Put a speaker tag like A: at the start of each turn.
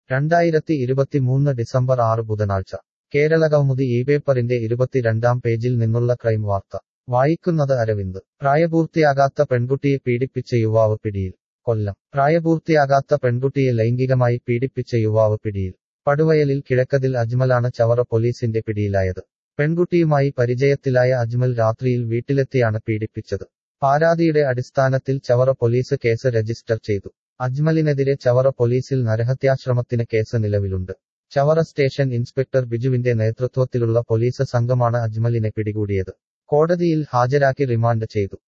A: രണ്ടായിരത്തി ഇരുപത്തിമൂന്ന് ഡിസംബർ ആറ് ബുധനാഴ്ച കേരള കൗമുദി ഈ പേപ്പറിന്റെ ഇരുപത്തിരണ്ടാം പേജിൽ നിന്നുള്ള ക്രൈം വാർത്ത വായിക്കുന്നത് അരവിന്ദ് പ്രായപൂർത്തിയാകാത്ത പെൺകുട്ടിയെ പീഡിപ്പിച്ച യുവാവ് പിടിയിൽ കൊല്ലം പ്രായപൂർത്തിയാകാത്ത പെൺകുട്ടിയെ ലൈംഗികമായി പീഡിപ്പിച്ച യുവാവ് പിടിയിൽ പടുവയലിൽ കിഴക്കതിൽ അജ്മലാണ് ചവറ പോലീസിന്റെ പിടിയിലായത് പെൺകുട്ടിയുമായി പരിചയത്തിലായ അജ്മൽ രാത്രിയിൽ വീട്ടിലെത്തിയാണ് പീഡിപ്പിച്ചത് പരാതിയുടെ അടിസ്ഥാനത്തിൽ ചവറ പോലീസ് കേസ് രജിസ്റ്റർ ചെയ്തു അജ്മലിനെതിരെ ചവറ പോലീസിൽ നരഹത്യാശ്രമത്തിന് കേസ് നിലവിലുണ്ട് ചവറ സ്റ്റേഷൻ ഇൻസ്പെക്ടർ ബിജുവിന്റെ നേതൃത്വത്തിലുള്ള പോലീസ് സംഘമാണ് അജ്മലിനെ പിടികൂടിയത് കോടതിയിൽ ഹാജരാക്കി റിമാൻഡ് ചെയ്തു